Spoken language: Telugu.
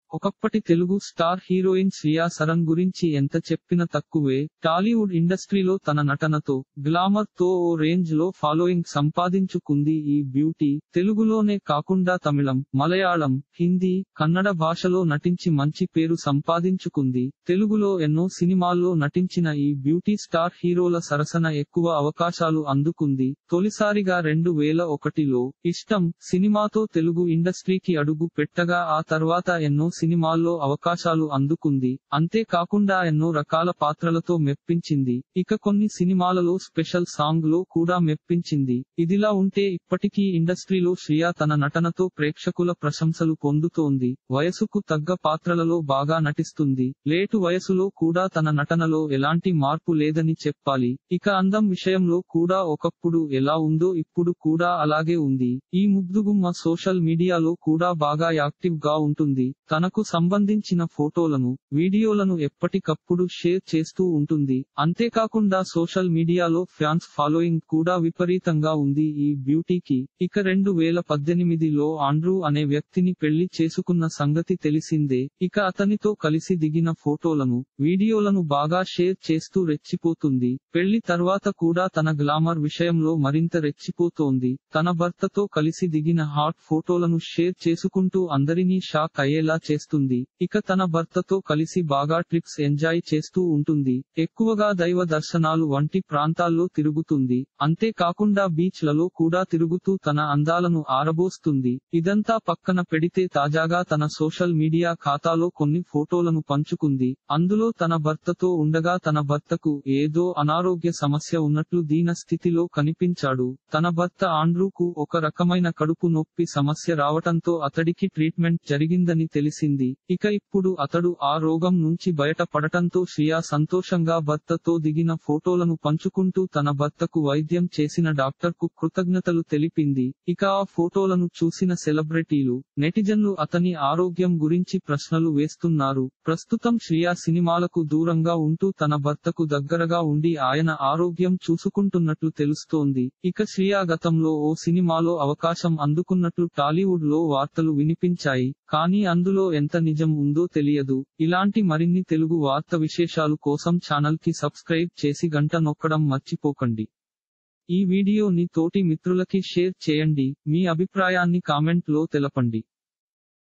ఒకప్పటి తెలుగు స్టార్ హీరోయిన్ శ్రియా సరన్ గురించి ఎంత చెప్పినా తక్కువే టాలీవుడ్ ఇండస్ట్రీలో తన నటనతో గ్లామర్ తో ఓ రేంజ్ లో ఫాలోయింగ్ సంపాదించుకుంది ఈ బ్యూటీ తెలుగులోనే కాకుండా తమిళం మలయాళం హిందీ కన్నడ భాషలో నటించి మంచి పేరు సంపాదించుకుంది తెలుగులో ఎన్నో సినిమాల్లో నటించిన ఈ బ్యూటీ స్టార్ హీరోల సరసన ఎక్కువ అవకాశాలు అందుకుంది తొలిసారిగా రెండు వేల ఒకటిలో ఇష్టం సినిమాతో తెలుగు ఇండస్ట్రీకి అడుగు పెట్టగా ఆ తర్వాత ఎన్నో సినిమాల్లో అవకాశాలు అందుకుంది అంతేకాకుండా ఎన్నో రకాల పాత్రలతో మెప్పించింది ఇక కొన్ని సినిమాలలో స్పెషల్ సాంగ్ లో కూడా మెప్పించింది ఇదిలా ఉంటే ఇప్పటికీ ఇండస్ట్రీలో శ్రియా తన నటనతో ప్రేక్షకుల ప్రశంసలు పొందుతోంది వయసుకు తగ్గ పాత్రలలో బాగా నటిస్తుంది లేటు వయసులో కూడా తన నటనలో ఎలాంటి మార్పు లేదని చెప్పాలి ఇక అందం విషయంలో కూడా ఒకప్పుడు ఎలా ఉందో ఇప్పుడు కూడా అలాగే ఉంది ఈ ముద్దుగుమ్మ సోషల్ మీడియాలో కూడా బాగా యాక్టివ్ గా ఉంటుంది తనకు సంబంధించిన ఫోటోలను వీడియోలను ఎప్పటికప్పుడు షేర్ చేస్తూ ఉంటుంది అంతేకాకుండా సోషల్ మీడియాలో ఫ్యాన్స్ ఫాలోయింగ్ కూడా విపరీతంగా ఉంది ఈ బ్యూటీకి ఇక రెండు వేల పద్దెనిమిదిలో ఆండ్రూ అనే వ్యక్తిని పెళ్లి చేసుకున్న సంగతి తెలిసిందే ఇక అతనితో కలిసి దిగిన ఫోటోలను వీడియోలను బాగా షేర్ చేస్తూ రెచ్చిపోతుంది పెళ్లి తర్వాత కూడా తన గ్లామర్ విషయంలో మరింత రెచ్చిపోతోంది తన భర్తతో కలిసి దిగిన హాట్ ఫోటోలను షేర్ చేసుకుంటూ అందరినీ షాక్ అయ్యేలా చేస్తుంది ఇక తన భర్తతో కలిసి బాగా ట్రిప్స్ ఎంజాయ్ చేస్తూ ఉంటుంది ఎక్కువగా దైవ దర్శనాలు వంటి ప్రాంతాల్లో తిరుగుతుంది అంతేకాకుండా బీచ్ లలో కూడా తిరుగుతూ తన అందాలను ఆరబోస్తుంది ఇదంతా పక్కన పెడితే తాజాగా తన సోషల్ మీడియా ఖాతాలో కొన్ని ఫోటోలను పంచుకుంది అందులో తన భర్తతో ఉండగా తన భర్తకు ఏదో అనారోగ్య సమస్య ఉన్నట్లు దీన స్థితిలో కనిపించాడు తన భర్త ఆండ్రూకు ఒక రకమైన కడుపు నొప్పి సమస్య రావటంతో అతడికి ట్రీట్మెంట్ జరిగిందని తెలిసింది ఇక ఇప్పుడు అతడు ఆ రోగం నుంచి బయట పడటంతో శ్రియా సంతోషంగా భర్తతో దిగిన ఫోటోలను పంచుకుంటూ తన భర్తకు వైద్యం చేసిన డాక్టర్ కు కృతజ్ఞతలు తెలిపింది ఇక ఆ ఫోటోలను చూసిన సెలబ్రిటీలు నెటిజన్లు అతని ఆరోగ్యం గురించి ప్రశ్నలు వేస్తున్నారు ప్రస్తుతం శ్రియా సినిమాలకు దూరంగా ఉంటూ తన భర్తకు దగ్గరగా ఉండి ఆయన ఆరోగ్యం చూసుకుంటున్నట్లు తెలుస్తోంది ఇక శ్రియా గతంలో ఓ సినిమాలో అవకాశం అందుకున్నట్లు టాలీవుడ్ లో వార్తలు వినిపించాయి కానీ అందులో ఎంత నిజం ఉందో తెలియదు ఇలాంటి మరిన్ని తెలుగు వార్త విశేషాలు కోసం ఛానల్ కి సబ్స్క్రైబ్ చేసి గంట నొక్కడం మర్చిపోకండి ఈ వీడియోని తోటి మిత్రులకి షేర్ చేయండి మీ అభిప్రాయాన్ని కామెంట్ లో తెలపండి